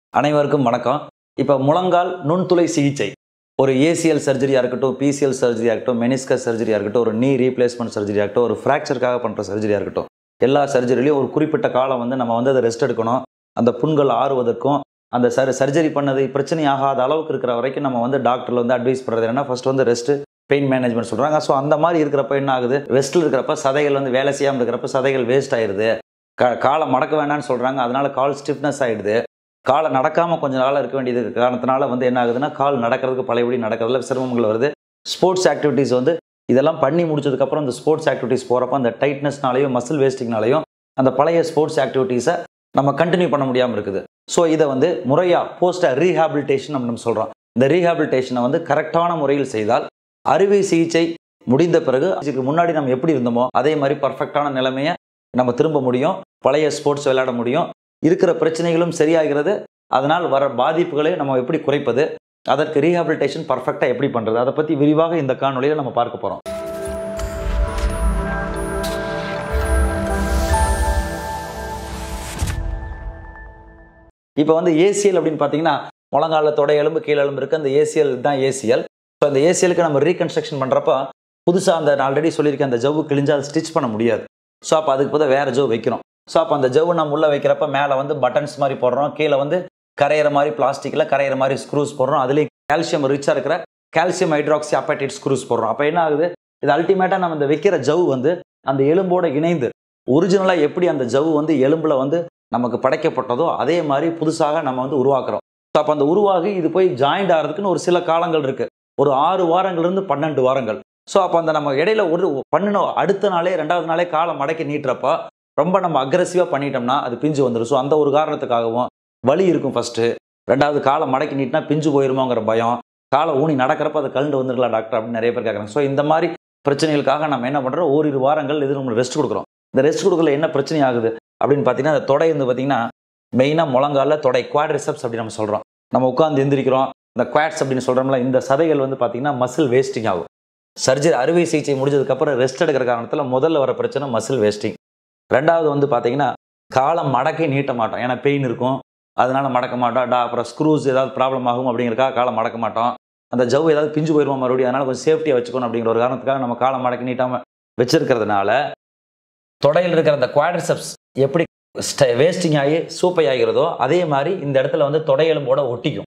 அனைவருக்கும் வணக்கம் இப்போ முழங்கால் நுண்துளை சிகிச்சை ஒரு ஏசிஎல் சர்ஜரியாக இருக்கட்டும் பிசிஎல் சர்ஜரியாக இருக்கட்டும் மெனிஸ்கஸ் சர்ஜரியாக இருக்கட்டும் ஒரு நீ ரீப்ளேஸ்மெண்ட் சர்ஜரியாக இருக்கட்டும் ஒரு ஃப்ராக்சருக்காக பண்ணுற சர்ஜரியாக இருக்கட்டும் எல்லா சர்ஜரிலையும் ஒரு குறிப்பிட்ட காலம் வந்து நம்ம வந்து அதை ரெஸ்ட் எடுக்கணும் அந்த புண்கள் ஆறுவதற்கும் அந்த சர் சர்ஜரி பண்ணது பிரச்சனை ஆகாத அளவுக்கு இருக்கிற வரைக்கும் நம்ம வந்து டாக்டர்ல வந்து அட்வைஸ் பண்ணுறது என்னன்னா ஃபர்ஸ்ட் வந்து ரெஸ்ட் பெயின் மேனேஜ்மெண்ட் சொல்கிறாங்க ஸோ அந்த மாதிரி இருக்கிறப்ப என்ன ஆகுது ரெஸ்ட்டில் இருக்கிறப்ப சதைகள் வந்து வேலை செய்யாமல் இருக்கிறப்ப சதைகள் வேஸ்ட் ஆயிடுது கா காலை மடக்க வேண்டாம்னு சொல்கிறாங்க அதனால கால் ஸ்டிஃப்னஸ் ஆயிடுது காலை நடக்காமல் கொஞ்ச நாளாக இருக்க வேண்டியது காரணத்தினால வந்து என்ன ஆகுதுன்னா கால் நடக்கிறதுக்கு பழையபடி நடக்கிறதுல சிரமங்கள் வருது ஸ்போர்ட்ஸ் ஆக்டிவிட்டீஸ் வந்து இதெல்லாம் பண்ணி முடிச்சதுக்கப்புறம் இந்த ஸ்போர்ட்ஸ் ஆக்டிவிட்டீஸ் போகிறப்ப அந்த டைட்னஸ்னாலையும் மசில் வேஸ்டிங்னாலையும் அந்த பழைய ஸ்போர்ட்ஸ் ஆக்டிவிட்டீஸை நம்ம கண்டினியூ பண்ண முடியாமல் இருக்குது ஸோ இதை வந்து முறையாக போஸ்ட் ரீஹாபிலிட்டேஷன் நம்ம சொல்கிறோம் இந்த ரீஹாபிலிட்டேஷனை வந்து கரெக்டான முறையில் செய்தால் அறுவை சிகிச்சை முடிந்த பிறகு இதுக்கு முன்னாடி நம்ம எப்படி இருந்தோமோ அதே மாதிரி பர்ஃபெக்டான நிலைமையை நம்ம திரும்ப முடியும் பழைய ஸ்போர்ட்ஸ் விளையாட முடியும் இருக்கிற பிரச்சனைகளும் சரியாகிறது அதனால் வர பாதிப்புகளை நம்ம எப்படி குறைப்பது அதற்கு ரீஹாபிலிட்டேஷன் பர்ஃபெக்டாக எப்படி பண்ணுறது அதை பற்றி விரிவாக இந்த காணொலியில் நம்ம பார்க்க போகிறோம் இப்போ வந்து ஏசிஎல் அப்படின்னு பார்த்தீங்கன்னா முழங்கால தொடை எலும்பு கீழ் எலும்பு இருக்குது அந்த ஏசிஎல் தான் ஏசிஎல் ஸோ அந்த ஏசிஎலுக்கு நம்ம ரீகன்ஸ்ட்ரக்ஷன் பண்ணுறப்ப புதுசாக அந்த நான் ஆல்ரெடி சொல்லியிருக்கேன் அந்த ஜவ்வு கிழிஞ்சா அதை ஸ்டிச் பண்ண முடியாது ஸோ அப்போ அதுக்கு பதிலாக வேறு ஜவ் வைக்கிறோம் ஸோ அப்போ அந்த ஜவ்வு நம்ம உள்ளே வைக்கிறப்ப மேலே வந்து பட்டன்ஸ் மாதிரி போடுறோம் கீழே வந்து கரையிற மாதிரி பிளாஸ்டிக்கில் கரையிற மாதிரி ஸ்க்ரூஸ் போடுறோம் அதுலேயும் கால்சியம் ரிச்சாக இருக்கிற கால்சியம் ஹைட்ராக்சி அப்பைடைட் ஸ்க்ரூஸ் போடுறோம் அப்போ என்ன ஆகுது இது அல்டிமேட்டாக நம்ம இந்த வைக்கிற ஜவ் வந்து அந்த எலும்போட இணைந்து ஒரிஜினலாக எப்படி அந்த ஜவ் வந்து எலும்பில் வந்து நமக்கு படைக்கப்பட்டதோ அதே மாதிரி புதுசாக நம்ம வந்து உருவாக்குறோம் ஸோ அப்போ அந்த உருவாகி இது போய் ஜாயிண்ட் ஆகிறதுக்குன்னு ஒரு சில காலங்கள் இருக்குது ஒரு ஆறு வாரங்கள்லேருந்து பன்னெண்டு வாரங்கள் ஸோ அப்போ அந்த நம்ம இடையில ஒரு பண்ணின அடுத்த நாளே ரெண்டாவது நாளே காலை மடக்கி நீட்டுறப்ப ரொம்ப நம்ம அக்ரஸிவாக பண்ணிட்டோம்னா அது பிஞ்சு வந்துடும் ஸோ அந்த ஒரு காரணத்துக்காகவும் வலி இருக்கும் ஃபஸ்ட்டு ரெண்டாவது காலை மடக்கி நீட்டினா பிஞ்சு போயிருமோங்கிற பயம் காலை ஊனி நடக்கிறப்ப அதை கழுண்டு வந்துடலாம் டாக்டர் அப்படின்னு நிறைய பேர் கேட்குறாங்க ஸோ இந்த மாதிரி பிரச்சனைகளுக்காக நம்ம என்ன பண்ணுறோம் ஓரிரு வாரங்கள் இது நம்ம ரெஸ்ட் கொடுக்குறோம் இந்த ரெஸ்ட் கொடுக்கல என்ன பிரச்சனை ஆகுது அப்படின்னு பார்த்தீங்கன்னா அந்த தொடை வந்து பார்த்தீங்கன்னா மெயினாக முழங்கால தொடை குவாட்ரிசப்ஸ் அப்படின்னு நம்ம சொல்கிறோம் நம்ம உட்காந்து எந்திரிக்கிறோம் இந்த குவாட்ஸ் அப்படின்னு சொல்கிறோம்ல இந்த சதைகள் வந்து பார்த்தீங்கன்னா மசில் வேஸ்டிங் ஆகும் சர்ஜரி அறுவை சிகிச்சை முடிஞ்சதுக்கப்புறம் ரெஸ்ட் எடுக்கிற காரணத்தில் முதல்ல வர பிரச்சனை மசில் வேஸ்டிங் ரெண்டாவது வந்து பார்த்தீங்கன்னா காலம் மடக்கி நீட்ட மாட்டோம் ஏன்னா பெயின் இருக்கும் அதனால மடக்க மாட்டோம் டா அப்புறம் ஸ்க்ரூஸ் ஏதாவது ப்ராப்ளம் ஆகும் அப்படிங்கிறக்காக காலம் மடக்க மாட்டோம் அந்த ஜவ் ஏதாவது பிஞ்சு போயிடுவோம் மறுபடியும் அதனால கொஞ்சம் சேஃப்டியாக வச்சுக்கணும் அப்படிங்கிற ஒரு காரணத்துக்காக நம்ம காலம் மடக்கி நீட்டாமல் வச்சிருக்கிறதுனால தொடையில் இருக்கிற அந்த குவாட்ரிசப்ஸ் எப்படி வேஸ்டிங் ஆகி சூப்பை ஆகிறதோ அதே மாதிரி இந்த இடத்துல வந்து தொடையெலும்போட ஒட்டிக்கும்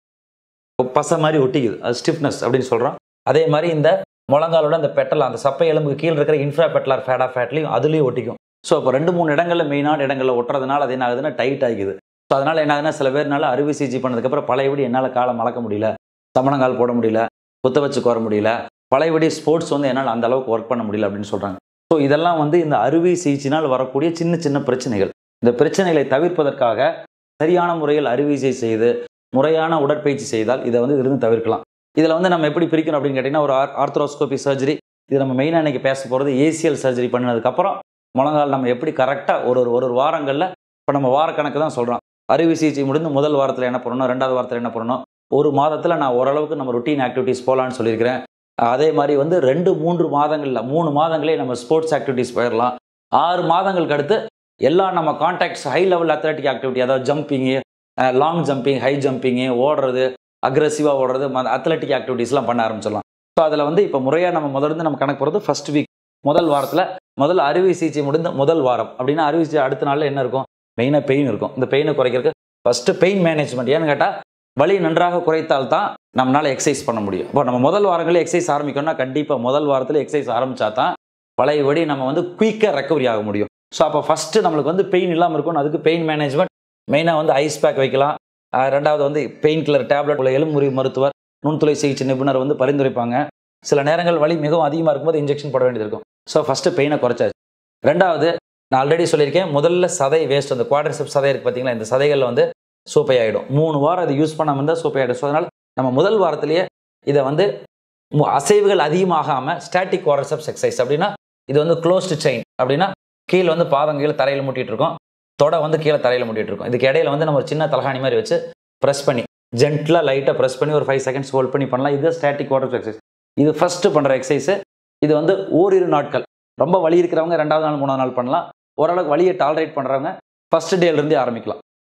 பசை மாதிரி ஒட்டிக்குது அது ஸ்டிஃப்னஸ் அப்படின்னு சொல்கிறோம் அதே மாதிரி இந்த முழங்காலோட அந்த பெட்டல் அந்த சப்பை எலும்புக்கு கீழே இருக்கிற இன்ஃப்ரா பெட்டலார் ஃபேடா ஃபேட்லையும் அதுலேயும் ஒட்டிக்கும் ஸோ இப்போ ரெண்டு மூணு இடங்களில் மெயினான இடங்களில் ஒட்டுறதுனால அது என்ன ஆகுதுன்னா டைட் ஆகிக்குது ஸோ அதனால் என்ன ஆகுதுன்னா சில பேர்னால அறுவை சிகிச்சை பண்ணதுக்கப்புறம் பழையபடி என்னால் காலை மலக்க முடியல சமணங்கால் போட முடியல குத்த வச்சு கோர முடியல பழையபடி ஸ்போர்ட்ஸ் வந்து என்னால் அந்த அளவுக்கு ஒர்க் பண்ண முடியல அப்படின்னு சொல்கிறாங்க ஸோ இதெல்லாம் வந்து இந்த அறுவை சிகிச்சையினால் வரக்கூடிய சின்ன சின்ன பிரச்சனைகள் இந்த பிரச்சனைகளை தவிர்ப்பதற்காக சரியான முறையில் அறுவை சிகிச்சை செய்து முறையான உடற்பயிற்சி செய்தால் இதை வந்து இதிலிருந்து தவிர்க்கலாம் இதில் வந்து நம்ம எப்படி பிரிக்கணும் அப்படின்னு கேட்டிங்கன்னா ஒரு ஆர்த்ரோஸ்கோபி சர்ஜரி இது நம்ம மெயினாக இன்றைக்கி பேச போகிறது ஏசிஎல் சர்ஜரி பண்ணதுக்கப்புறம் முழங்கால் நம்ம எப்படி கரெக்டாக ஒரு ஒரு ஒரு ஒரு வாரங்களில் இப்போ நம்ம வாரக்கணக்கு தான் சொல்கிறோம் அறுவை சிகிச்சை முடிந்து முதல் வாரத்தில் என்ன பண்ணணும் ரெண்டாவது வாரத்தில் என்ன பண்ணணும் ஒரு மாதத்தில் நான் ஓரளவுக்கு நம்ம ருட்டீன் ஆக்டிவிட்டீஸ் போகலான்னு சொல்லியிருக்கிறேன் அதே மாதிரி வந்து ரெண்டு மூன்று மாதங்களில் மூணு மாதங்களே நம்ம ஸ்போர்ட்ஸ் ஆக்டிவிட்டீஸ் போயிடலாம் ஆறு மாதங்களுக்கு அடுத்து எல்லா நம்ம contacts high level athletic activity அதாவது jumping long jumping high jumping ஓடுறது அக்ரெசிவாக ஓடுறது அத்லட்டிக் ஆக்டிவிட்டீஸ்லாம் பண்ண ஆரம்பிச்சிடலாம் ஸோ அதில் வந்து இப்போ முறையாக நம்ம முதல்ல நம்ம கணக்கு போகிறது ஃபர்ஸ்ட் வீக் முதல் வாரத்தில் முதல் அறுவை சிகிச்சை முடிந்த முதல் வாரம் அப்படின்னா அறுவை சிகிச்சை அடுத்த நாளில் என்ன இருக்கும் மெயினாக பெயின் இருக்கும் இந்த பெயினை குறைக்கிறதுக்கு ஃபஸ்ட்டு பெயின் மேனேஜ்மெண்ட் ஏன்னு கேட்டால் வலி நன்றாக குறைத்தால் தான் நம்மளால் எக்ஸசைஸ் பண்ண முடியும் இப்போ நம்ம முதல் வாரங்களே எக்ஸசைஸ் ஆரம்பிக்கணும்னா கண்டிப்பாக முதல் வாரத்தில் எக்ஸசைஸ் ஆரம்பித்தா தான் பழையபடி நம்ம வந்து குயிக்காக ரெக்கவரி ஆக முடியும் ஸோ அப்போ ஃபஸ்ட்டு நம்மளுக்கு வந்து பெயின் இல்லாமல் இருக்கணும் அதுக்கு பெயின் மேனேஜ்மெண்ட் மெயினாக வந்து ஐஸ் பேக் வைக்கலாம் ரெண்டாவது வந்து பெயின் கில்லர் டேப்லெட் உள்ள எலும்புரி மருத்துவர் நுண்துளை சிகிச்சை நிபுணர் வந்து பரிந்துரைப்பாங்க சில நேரங்கள் வலி மிகவும் அதிகமாக இருக்கும்போது இன்ஜெக்ஷன் போட வேண்டியது இருக்கும் ஸோ ஃபஸ்ட்டு பெயினை குறைச்சாச்சு ரெண்டாவது நான் ஆல்ரெடி சொல்லியிருக்கேன் முதல்ல சதை வேஸ்ட் அந்த குவாட்ரிசப் சதை இருக்குது பார்த்தீங்களா இந்த சதைகளில் வந்து சூப்பை ஆகிடும் மூணு வாரம் அது யூஸ் பண்ணாமல் இருந்தால் சூப்பை ஆகிடும் ஸோ அதனால் நம்ம முதல் வாரத்திலேயே இதை வந்து அசைவுகள் அதிகமாகாமல் ஸ்டாட்டிக் குவாட்ரிசப்ஸ் எக்ஸசைஸ் அப்படின்னா இது வந்து க்ளோஸ்டு செயின் அப்படின்னா கீழே வந்து பாதம் கீழே தரையில் முட்டிட்டு இருக்கோம் தொடை வந்து கீழே தரையில் முட்டிட்டு இருக்கும் இதுக்கு இடையில வந்து நம்ம ஒரு சின்ன தலகாணி மாதிரி வச்சு ப்ரெஸ் பண்ணி ஜென்டலாக லைட்டாக ப்ரெஸ் பண்ணி ஒரு ஃபைவ் செகண்ட்ஸ் ஹோல்ட் பண்ணி பண்ணலாம் இது ஸ்டாட்டிக் குவார்டர் எக்ஸசைஸ் இது ஃபஸ்ட்டு பண்ணுற எக்ஸசைஸு இது வந்து ஓரிரு நாட்கள் ரொம்ப வலி இருக்கிறவங்க ரெண்டாவது நாள் மூணாவது நாள் பண்ணலாம் ஓரளவுக்கு வலியை டாலரேட் பண்ணுறவங்க ஃபஸ்ட் டேலேருந்தே ஆரம்பிக்கலாம்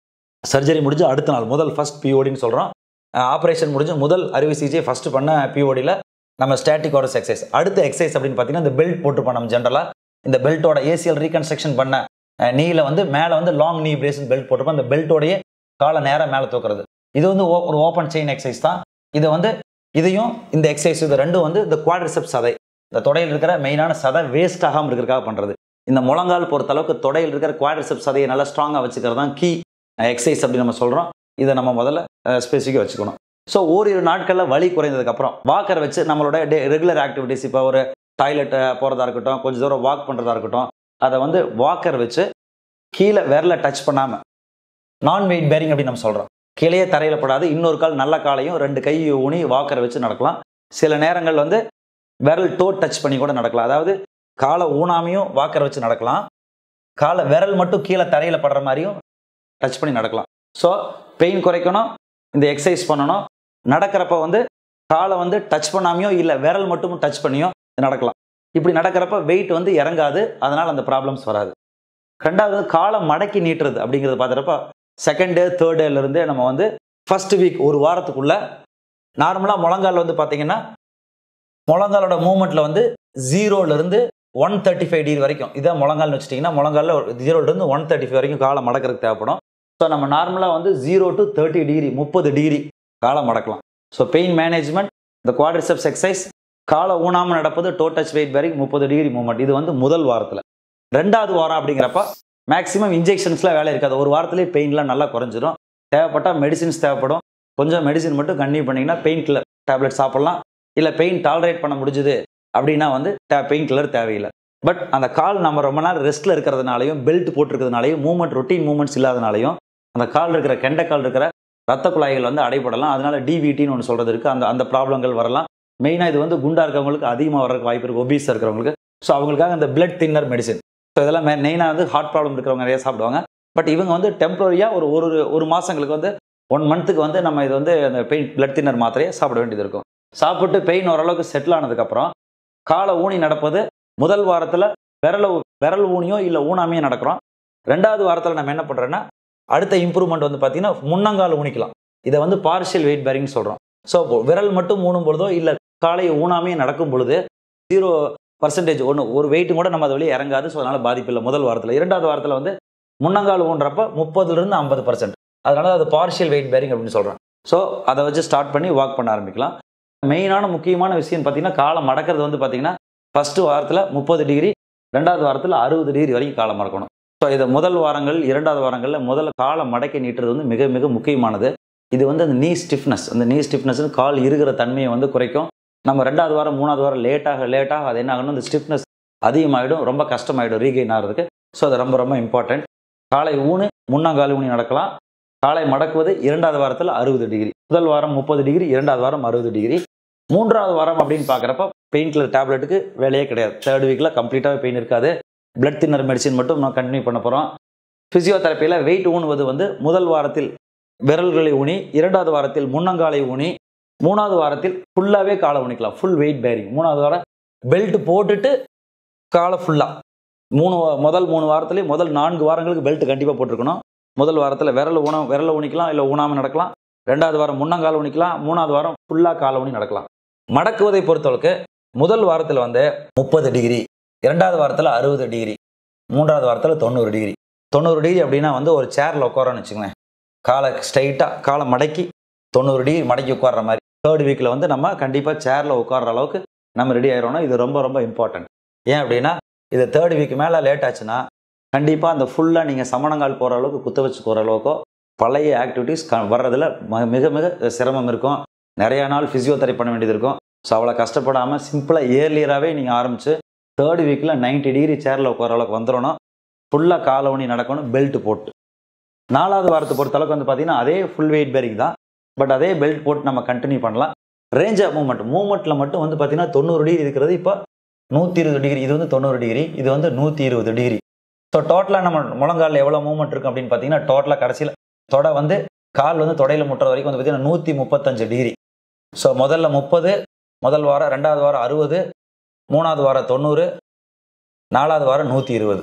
சர்ஜரி முடிஞ்சு அடுத்த நாள் முதல் ஃபர்ஸ்ட் பிஓடின்னு சொல்கிறோம் ஆப்ரேஷன் முடிஞ்சு முதல் அறுவை சிகிச்சை ஃபஸ்ட்டு பண்ண பிஓடியில் நம்ம ஸ்டாட்டிக் ஓரஸ் எக்ஸசைஸ் அடுத்த எக்ஸசைஸ் அப்படின்னு பார்த்தீங்கன்னா இந்த பெல்ட் போட்டுப்போம் நம்ம ஜென்ரலாக இந்த பெல்ட்டோட ஏசியல் ரீகன்ஸ்ட்ரக்ஷன் பண்ண நீல வந்து மேலே வந்து லாங் நீ பிரேஸ்னு பெல்ட் போட்டிருப்போம் அந்த பெல்ட்டோடைய காலை நேராக மேலே தூக்குறது இது வந்து o- ஒரு ஓப்பன் செயின் எக்ஸசைஸ் தான் இதை வந்து இதையும் இந்த எக்ஸசைஸ் இது ரெண்டும் வந்து இந்த குவாட்ரிசெப் சதை இந்த தொடையில் இருக்கிற மெயினான சதை வேஸ்ட் ஆகாமல் இருக்கிறதுக்காக பண்ணுறது இந்த முழங்கால் பொறுத்த அளவுக்கு தொடையில் இருக்கிற குவாட்ரிசெப் சதையை நல்லா ஸ்ட்ராங்காக வச்சுக்கிறது தான் கீ எக்ஸசைஸ் அப்படி நம்ம சொல்கிறோம் இதை நம்ம முதல்ல ஸ்பெசிஃபிக்காக வச்சுக்கணும் ஸோ ஓரிரு நாட்களில் வலி குறைந்ததுக்கப்புறம் வாக்கர் வச்சு நம்மளோட டே ரெகுலர் ஆக்டிவிட்டிஸ் இப்போ ஒரு டாய்லெட் போகிறதா இருக்கட்டும் கொஞ்சம் தூரம் வாக் பண்ணுறதா இருக்கட்டும் அதை வந்து வாக்கர் வச்சு கீழே விரல டச் பண்ணாமல் நான் வெயிட் பேரிங் அப்படின்னு நம்ம சொல்கிறோம் கீழே தரையில் படாது இன்னொரு கால் நல்ல காலையும் ரெண்டு கை ஊனி வாக்கரை வச்சு நடக்கலாம் சில நேரங்கள் வந்து விரல் டோ டச் பண்ணி கூட நடக்கலாம் அதாவது காலை ஊனாமையும் வாக்கரை வச்சு நடக்கலாம் காலை விரல் மட்டும் கீழே தரையில் படுற மாதிரியும் டச் பண்ணி நடக்கலாம் ஸோ பெயின் குறைக்கணும் இந்த எக்ஸசைஸ் பண்ணணும் நடக்கிறப்ப வந்து காலை வந்து டச் பண்ணாமையோ இல்லை விரல் மட்டும் டச் பண்ணியோ நடக்கலாம் இப்படி நடக்கிறப்ப வெயிட் வந்து இறங்காது அதனால் அந்த ப்ராப்ளம்ஸ் வராது ரெண்டாவது காலை மடக்கி நீட்டுறது அப்படிங்கிறது பார்க்குறப்ப செகண்ட் டே தேர்ட் டேலேருந்தே நம்ம வந்து ஃபர்ஸ்ட் வீக் ஒரு வாரத்துக்குள்ள நார்மலாக முழங்கால் வந்து பார்த்தீங்கன்னா முழங்காலோட மூமெண்ட்டில் வந்து ஜீரோலேருந்து ஒன் தேர்ட்டி ஃபைவ் டிகிரி வரைக்கும் இதான் முழங்கால்னு வச்சுட்டிங்கன்னா முழங்காலில் ஜீரோலேருந்து ஒன் தேர்ட்டி ஃபைவ் வரைக்கும் காலை மடக்கிறதுக்கு தேவைப்படும் ஸோ நம்ம நார்மலாக வந்து ஜீரோ டு தேர்ட்டி டிகிரி முப்பது டிகிரி காலை மடக்கலாம் ஸோ பெயின் மேனேஜ்மெண்ட் இந்த குவாட்ரிசெப்ஸ் எக்ஸசைஸ் காலை ஊனாமல் நடப்பது டோ டச் வெயிட் வரைக்கும் முப்பது டிகிரி மூவ்மெண்ட் இது வந்து முதல் வாரத்தில் ரெண்டாவது வாரம் அப்படிங்கிறப்ப மேக்ஸிமம் இன்ஜெக்ஷன்ஸ்லாம் வேலை இருக்காது ஒரு வாரத்துலேயே பெயின்லாம் நல்லா குறைஞ்சிரும் தேவைப்பட்டால் மெடிசின்ஸ் தேவைப்படும் கொஞ்சம் மெடிசின் மட்டும் கன்டினியூ பண்ணிங்கன்னா பெயின் கில்லர் டேப்லெட் சாப்பிட்லாம் இல்லை பெயின் டாலரேட் பண்ண முடிஞ்சுது அப்படின்னா வந்து பெயின் கில்லர் தேவையில்லை பட் அந்த கால் நம்ம ரொம்ப நாள் ரெஸ்ட்டில் இருக்கிறதுனாலையும் பெல்ட் போட்டிருக்கிறதுனாலையும் மூவ்மெண்ட் ரொட்டீன் மூவ்மெண்ட்ஸ் இல்லாதனாலையும் அந்த கால் இருக்கிற கெண்டைக்கால் இருக்கிற ரத்த குழாய்கள் வந்து அடைபடலாம் அதனால டிவிடின்னு ஒன்று சொல்கிறது இருக்குது அந்த அந்த ப்ராப்ளங்கள் வரலாம் மெயினாக இது வந்து குண்டா இருக்கவங்களுக்கு அதிகமாக வர்றதுக்கு வாய்ப்பு இருக்குது ஒபீஸாக இருக்கிறவங்களுக்கு ஸோ அவங்களுக்காக இந்த பிளட் தின்னர் மெடிசின் ஸோ இதெல்லாம் மெயினாக வந்து ஹார்ட் ப்ராப்ளம் இருக்கிறவங்க நிறைய சாப்பிடுவாங்க பட் இவங்க வந்து டெம்பரரியாக ஒரு ஒரு ஒரு மாதங்களுக்கு வந்து ஒன் மந்த்துக்கு வந்து நம்ம இது வந்து அந்த பெயின் பிளட் தின்னர் மாத்திரையை சாப்பிட வேண்டியது இருக்கும் சாப்பிட்டு பெயின் ஓரளவுக்கு செட்டில் ஆனதுக்கப்புறம் காலை ஊனி நடப்பது முதல் வாரத்தில் விரல விரல் ஊனியோ இல்லை ஊனாமையோ நடக்கிறோம் ரெண்டாவது வாரத்தில் நம்ம என்ன பண்ணுறோன்னா அடுத்த இம்ப்ரூவ்மெண்ட் வந்து பார்த்தீங்கன்னா முன்னங்கால் ஊனிக்கலாம் இதை வந்து பார்ஷியல் வெயிட் பேரிங் சொல்கிறோம் ஸோ விரல் மட்டும் ஊனும் பொழுதோ இல்லை காலை ஊனாமையே நடக்கும் பொழுது ஜீரோ பர்சன்டேஜ் ஒன்று ஒரு வெயிட்டும் கூட நம்ம அது வழியே இறங்காது ஸோ அதனால் பாதிப்பு இல்லை முதல் வாரத்தில் இரண்டாவது வாரத்தில் வந்து முன்னங்கால் ஊன்றப்ப முப்பதுலேருந்து ஐம்பது பர்சன்ட் அதனால அது பார்ஷியல் வெயிட் பேரிங் அப்படின்னு சொல்கிறேன் ஸோ அதை வச்சு ஸ்டார்ட் பண்ணி வாக் பண்ண ஆரம்பிக்கலாம் மெயினான முக்கியமான விஷயம் பார்த்தீங்கன்னா காலை மடக்கிறது வந்து பார்த்தீங்கன்னா ஃபஸ்ட்டு வாரத்தில் முப்பது டிகிரி ரெண்டாவது வாரத்தில் அறுபது டிகிரி வரைக்கும் காலை மடக்கணும் ஸோ இதை முதல் வாரங்கள் இரண்டாவது வாரங்களில் முதல்ல காலை மடக்கி நீட்டுறது வந்து மிக மிக முக்கியமானது இது வந்து அந்த நீ ஸ்டிஃப்னஸ் அந்த நீ ஸ்டிஃப்னஸ் கால் இருக்கிற தன்மையை வந்து குறைக்கும் நம்ம ரெண்டாவது வாரம் மூணாவது வாரம் லேட்டாக லேட்டாக அது என்ன ஆகணும் இந்த ஸ்டிஃப்னஸ் அதிகமாகிடும் ரொம்ப கஷ்டமாயிடும் ரீகெயின் ஆகிறதுக்கு ஸோ அது ரொம்ப ரொம்ப இம்பார்ட்டன்ட் காலை ஊனு முன்னங்கால் ஊனி நடக்கலாம் காலை மடக்குவது இரண்டாவது வாரத்தில் அறுபது டிகிரி முதல் வாரம் முப்பது டிகிரி இரண்டாவது வாரம் அறுபது டிகிரி மூன்றாவது வாரம் அப்படின்னு பார்க்குறப்ப பெயின் கில்லர் டேப்லெட்டுக்கு வேலையே கிடையாது தேர்ட் வீக்கில் கம்ப்ளீட்டாகவே பெயின் இருக்காது பிளட் தின்னர் மெடிசின் மட்டும் நம்ம கண்டினியூ பண்ண போகிறோம் ஃபிசியோதெரப்பியில் வெயிட் ஊனுவது வந்து முதல் வாரத்தில் விரல்களை ஊனி இரண்டாவது வாரத்தில் முன்னங்காலை ஊனி மூணாவது வாரத்தில் ஃபுல்லாகவே காலை ஊனிக்கலாம் ஃபுல் வெயிட் பேரிங் மூணாவது வாரம் பெல்ட் போட்டுட்டு காலை ஃபுல்லாக மூணு வா- முதல் மூணு வாரத்துலேயே முதல் நான்கு வாரங்களுக்கு பெல்ட் கண்டிப்பாக போட்டிருக்கணும் முதல் வாரத்தில் விரல் ஊன விரலை ஊனிக்கலாம் இல்லை ஊனாமல் நடக்கலாம் ரெண்டாவது வாரம் முன்னங்கால் ஊனிக்கலாம் மூணாவது வாரம் ஃபுல்லாக காலை ஊனி நடக்கலாம் மடக்குவதை பொறுத்தளவுக்கு முதல் வாரத்தில் வந்து முப்பது டிகிரி இரண்டாவது வாரத்தில் அறுபது டிகிரி மூன்றாவது வாரத்தில் தொண்ணூறு டிகிரி தொண்ணூறு டிகிரி அப்படின்னா வந்து ஒரு சேரில் உட்காரோன்னு வச்சுங்களேன் காலை ஸ்ட்ரைட்டாக காலை மடக்கி தொண்ணூறு டிகிரி மடக்கி உட்கார்ற மாதிரி தேர்ட் வீக்கில் வந்து நம்ம கண்டிப்பாக சேரில் உட்கார்ற அளவுக்கு நம்ம ரெடி ஆயிரோம்னா இது ரொம்ப ரொம்ப இம்பார்ட்டன்ட் ஏன் அப்படின்னா இது தேர்ட் வீக் மேலே லேட் ஆச்சுன்னா கண்டிப்பாக அந்த ஃபுல்லாக நீங்கள் சமணங்கால் போகிற அளவுக்கு குத்த வச்சு போகிற அளவுக்கோ பழைய ஆக்டிவிட்டீஸ் க வர்றதில் ம- மிக மிக சிரமம் இருக்கும் நிறைய நாள் ஃபிசியோதெரப்பி பண்ண வேண்டியது இருக்கும் ஸோ அவ்வளோ கஷ்டப்படாமல் சிம்பிளாக இயர்லியராகவே நீங்கள் ஆரம்பித்து தேர்ட் வீக்கில் 90 டிகிரி சேரில் உட்கார அளவுக்கு வந்துடணும் ஃபுல்லாக காலை ஊனி நடக்கணும் பெல்ட் போட்டு நாலாவது வாரத்தை பொறுத்த அளவுக்கு வந்து பார்த்தீங்கன்னா அதே ஃபுல் வெயிட் பேரிங் தான் பட் அதே பெல்ட் போட்டு நம்ம கண்டினியூ பண்ணலாம் ரேஞ்ச் ஆஃப் மூவ்மெண்ட் மூவ்மெண்ட்டில் மட்டும் வந்து பார்த்தீங்கன்னா தொண்ணூறு டிகிரி இருக்கிறது இப்போ நூற்றி இருபது டிகிரி இது வந்து தொண்ணூறு டிகிரி இது வந்து நூற்றி இருபது டிகிரி ஸோ டோட்டலாக நம்ம முழங்காலில் எவ்வளோ மூவ்மெண்ட் இருக்கும் அப்படின்னு பார்த்தீங்கன்னா டோட்டலாக கடைசியில் தொடை வந்து கால் வந்து தொடையில் முட்டுற வரைக்கும் வந்து பார்த்தீங்கன்னா நூற்றி முப்பத்தஞ்சு டிகிரி ஸோ முதல்ல முப்பது முதல் வாரம் ரெண்டாவது வாரம் அறுபது மூணாவது வாரம் தொண்ணூறு நாலாவது வாரம் நூற்றி இருபது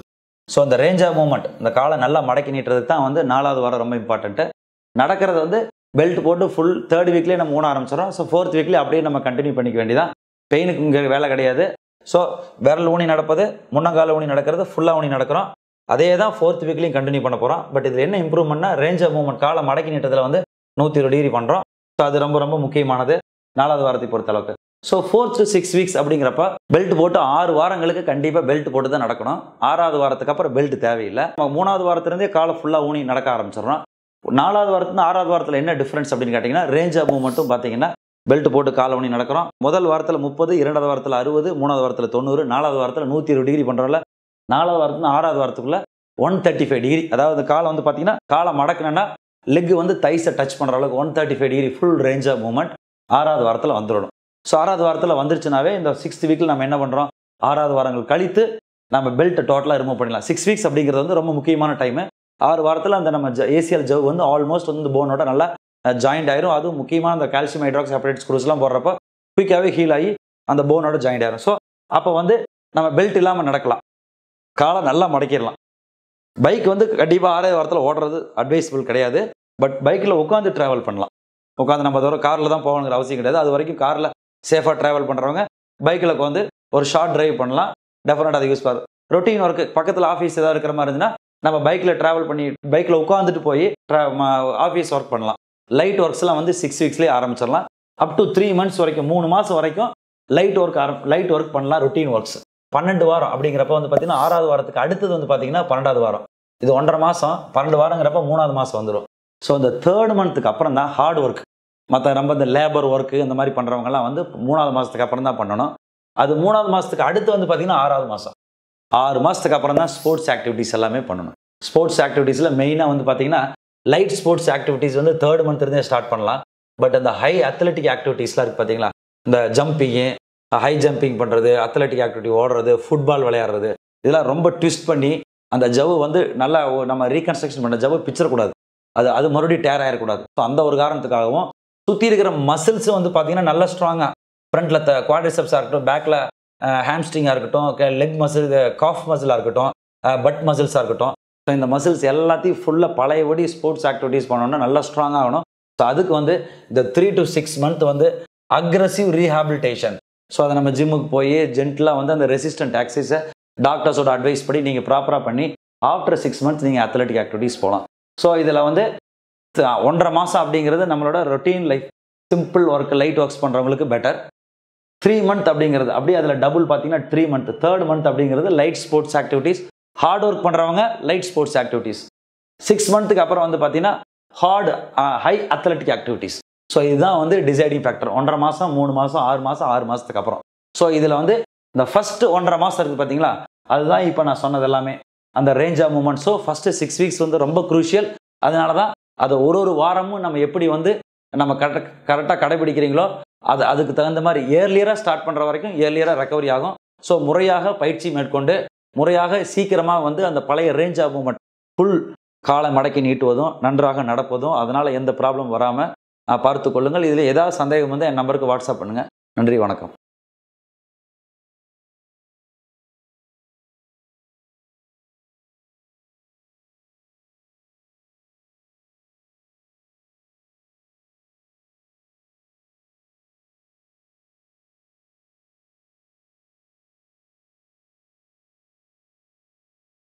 ஸோ அந்த ரேஞ்ச் ஆஃப் மூவ்மெண்ட் இந்த காலை நல்லா மடக்கி நீட்டுறதுக்கு தான் வந்து நாலாவது வாரம் ரொம்ப இம்பார்ட்டன்ட்டு நடக்கிறது வந்து பெல்ட் போட்டு ஃபுல் தேர்ட் வீக்லேயே நம்ம ஊன ஆரம்பிச்சிடும் ஸோ ஃபோர்த் வீக்லேயே அப்படியே நம்ம கண்டினியூ பண்ணிக்க வேண்டியதான் பெயினுக்கு இங்கே வேலை கிடையாது ஸோ விரல் ஊனி நடப்பது முன்னங்கால ஊனி நடக்கிறது ஃபுல்லாக ஊனி நடக்கிறோம் அதே தான் ஃபோர்த் வீக்லேயும் கண்டினியூ பண்ண போகிறோம் பட் இதில் என்ன இம்ப்ரூவ்மெண்ட்னா ரேஞ்ச் ஆஃப் மூவ்மெண்ட் காலை மடக்கி நீட்டத்தில் வந்து நூற்றி இருபது டிகிரி பண்ணுறோம் ஸோ அது ரொம்ப ரொம்ப முக்கியமானது நாலாவது வாரத்தை பொறுத்தளவுக்கு so fourth to six weeks அப்படிங்கிறப்ப பெல்ட் போட்டு ஆறு வாரங்களுக்கு கண்டிப்பாக பெல்ட் போட்டு தான் நடக்கணும் ஆறாவது வாரத்துக்கு அப்புறம் பெல்ட் தேவையில்லை நம்ம மூணாவது வாரத்துலேருந்தே காலை ஃபுல்லாக ஊனி நடக்க ஆரம்பிச்சிடுறோம் நாலாவது வாரத்துலேருந்து ஆறாவது வாரத்தில் என்ன டிஃப்ரென்ஸ் அப்படின்னு கேட்டிங்கன்னா ரேஞ்ச் ஆஃப் மூவ்மெண்ட்டும் பார்த்தீங்கன்னா பெல்ட் போட்டு காலை ஊனி நடக்கிறோம் முதல் வாரத்தில் முப்பது இரண்டாவது வாரத்தில் அறுபது மூணாவது வாரத்தில் தொண்ணூறு நாலாவது வாரத்தில் நூற்றி இருபது டிகிரி பண்ணுறோம்ல நாலாவது வாரத்துல ஆறாவது வாரத்துக்குள்ள ஒன் தேர்ட்டி ஃபைவ் டிகிரி அதாவது காலை வந்து பார்த்தீங்கன்னா காலை மடக்குனா லெக் வந்து தைஸை டச் பண்ணுற அளவுக்கு one thirty five degree full range of movement ஆறாவது வாரத்தில் வந்துடணும் ஸோ ஆறாவது வாரத்தில் வந்துருச்சுனாவே இந்த சிக்ஸ்த் வீக்கில் நம்ம என்ன பண்ணுறோம் ஆறாவது வாரங்கள் கழித்து நம்ம பெல்ட்டை டோட்டலாக ரிமூவ் பண்ணிடலாம் சிக்ஸ் வீக்ஸ் அப்படிங்கிறது வந்து ரொம்ப முக்கியமான டைமு ஆறு வாரத்தில் அந்த நம்ம ஏசிஎல் ஜவ் வந்து ஆல்மோஸ்ட் வந்து போனோட நல்லா ஜாயிண்ட் ஆயிரும் அதுவும் முக்கியமான அந்த கால்சியம் ஹைட்ராக்ஸ் செப்பரேட் ஸ்க்ரூஸ்லாம் போடுறப்போ குயிக்காகவே ஹீல் ஆகி அந்த போனோட ஜாயிண்ட் ஆயிரும் ஸோ அப்போ வந்து நம்ம பெல்ட் இல்லாமல் நடக்கலாம் காலை நல்லா மடக்கிடலாம் பைக் வந்து கண்டிப்பாக ஆறாவது வாரத்தில் ஓடுறது அட்வைசபிள் கிடையாது பட் பைக்கில் உட்காந்து ட்ராவல் பண்ணலாம் உட்காந்து நம்ம தூரம் காரில் தான் போகணுங்கிற அவசியம் கிடையாது அது வரைக்கும் காரில் சேஃபாக ட்ராவல் பண்ணுறவங்க பைக்கில் வந்து ஒரு ஷார்ட் டிரைவ் பண்ணலாம் டெஃபினட் அதை யூஸ் பண்ணும் ரொட்டீன் ஒர்க்கு பக்கத்தில் ஆஃபீஸ் ஏதாவது இருக்கிற மாதிரி இருந்துன்னா நம்ம பைக்கில் ட்ராவல் பண்ணி பைக்கில் உட்காந்துட்டு போய் ஆஃபீஸ் ஒர்க் பண்ணலாம் லைட் ஒர்க்ஸ்லாம் வந்து சிக்ஸ் வீக்ஸ்லேயே ஆரம்பிச்சிடலாம் அப் டு த்ரீ மந்த்ஸ் வரைக்கும் மூணு மாதம் வரைக்கும் லைட் ஒர்க் ஆரம் லைட் ஒர்க் பண்ணலாம் ரொட்டீன் ஒர்க்ஸ் பன்னெண்டு வாரம் அப்படிங்கிறப்ப வந்து பார்த்தீங்கன்னா ஆறாவது வாரத்துக்கு அடுத்தது வந்து பார்த்தீங்கன்னா பன்னெண்டாவது வாரம் இது ஒன்றரை மாதம் பன்னெண்டு வாரங்கிறப்ப மூணாவது மாதம் வந்துடும் ஸோ இந்த தேர்ட் மந்த்துக்கு அப்புறம் தான் ஹார்ட் ஒர்க் மற்ற நம்ம இந்த லேபர் ஒர்க்கு இந்த மாதிரி பண்ணுறவங்கலாம் வந்து மூணாவது மாதத்துக்கு அப்புறம் தான் பண்ணணும் அது மூணாவது மாதத்துக்கு அடுத்து வந்து பார்த்தீங்கன்னா ஆறாவது மாதம் ஆறு மாதத்துக்கு அப்புறம் தான் ஸ்போர்ட்ஸ் ஆக்டிவிட்டீஸ் எல்லாமே பண்ணணும் ஸ்போர்ட்ஸ் ஆக்டிவிட்டீஸில் மெயினாக வந்து பார்த்தீங்கன்னா லைட் ஸ்போர்ட்ஸ் ஆக்டிவிட்டீஸ் வந்து தேர்ட் மந்த்லேருந்தே ஸ்டார்ட் பண்ணலாம் பட் அந்த ஹை அத்லெட்டிக் ஆக்டிவிட்டீஸ்லாம் இருக்குது பார்த்தீங்களா இந்த ஜம்பிங்கு ஹை ஜம்பிங் பண்ணுறது அத்லெட்டிக் ஆக்டிவிட்டி ஓடுறது ஃபுட்பால் விளையாடுறது இதெல்லாம் ரொம்ப ட்விஸ்ட் பண்ணி அந்த ஜவ்வு வந்து நல்லா ஒ- நம்ம ரீகன்ஸ்ட்ரக்ஷன் பண்ண ஜவ்வு பிச்சிடக்கூடாது அது அது மறுபடியும் டேர் ஆகிடக்கூடாது ஸோ அந்த ஒரு காரணத்துக்காகவும் சுற்றி இருக்கிற மசில்ஸ் வந்து பார்த்தீங்கன்னா நல்லா ஸ்ட்ராங்காக ஃப்ரண்ட்டில் குவாட்ரிசெப்ஸாக இருக்கட்டும் பேக்கில் ஹேம்ஸ்ட்ரிங்காக இருக்கட்டும் லெக் மசில் காஃப் மசிலாக இருக்கட்டும் பட் மசில்ஸாக இருக்கட்டும் ஸோ இந்த மசில்ஸ் எல்லாத்தையும் ஃபுல்லாக பழையபடி ஸ்போர்ட்ஸ் ஆக்டிவிட்டீஸ் பண்ணோம்னா நல்லா ஸ்ட்ராங் ஆகணும் ஸோ அதுக்கு வந்து இந்த த்ரீ டு சிக்ஸ் மந்த் வந்து அக்ரஸிவ் ரீஹாபிலிட்டேஷன் ஸோ அதை நம்ம ஜிம்முக்கு போய் ஜென்டலாக வந்து அந்த ரெசிஸ்டன்ட் ஆக்சைஸை டாக்டர்ஸோட அட்வைஸ் படி நீங்கள் ப்ராப்பராக பண்ணி ஆஃப்டர் சிக்ஸ் மந்த்ஸ் நீங்கள் அத்லெட்டிக் ஆக்டிவிட்டீஸ் போகலாம் ஸோ இதில் வந்து த- ஒன்றரை மாதம் அப்படிங்கிறது நம்மளோட routine life simple work light works பண்ணுறவங்களுக்கு பெட்டர் த்ரீ மந்த் அப்படிங்கிறது அப்படியே அதில் டபுள் பார்த்தீங்கன்னா த்ரீ மந்த் தேர்ட் மந்த் அப்படிங்கிறது light sports activities hard work பண்ணுறவங்க லைட் ஸ்போர்ட்ஸ் ஆக்டிவிட்டீஸ் சிக்ஸ் மந்த்துக்கு அப்புறம் வந்து பார்த்தீங்கன்னா hard high athletic activities so இதுதான் வந்து டிசைடிங் ஃபேக்டர் ஒன்றரை மாதம் மூணு மாதம் ஆறு மாதம் ஆறு மாதத்துக்கு அப்புறம் ஸோ இதில் வந்து இந்த ஃபஸ்ட்டு ஒன்றரை மாதம் இருக்குது பார்த்தீங்களா அதுதான் இப்போ நான் சொன்னது எல்லாமே அந்த range of moment so first six weeks வந்து ரொம்ப குரூஷியல் அதனால தான் அதை ஒரு ஒரு வாரமும் நம்ம எப்படி வந்து நம்ம கரெக்ட் கரெக்டாக கடைபிடிக்கிறீங்களோ அது அதுக்கு தகுந்த மாதிரி ஏர்லியராக ஸ்டார்ட் பண்ணுற வரைக்கும் ஏர்லியராக ரெக்கவரி ஆகும் ஸோ முறையாக பயிற்சி மேற்கொண்டு முறையாக சீக்கிரமாக வந்து அந்த பழைய ரேஞ்ச் ஆஃப் மூமெண்ட் ஃபுல் காலை மடக்கி நீட்டுவதும் நன்றாக நடப்பதும் அதனால் எந்த ப்ராப்ளம் வராமல் பார்த்து கொள்ளுங்கள் இதில் ஏதாவது சந்தேகம் வந்து என் நம்பருக்கு வாட்ஸ்அப் பண்ணுங்கள் நன்றி வணக்கம்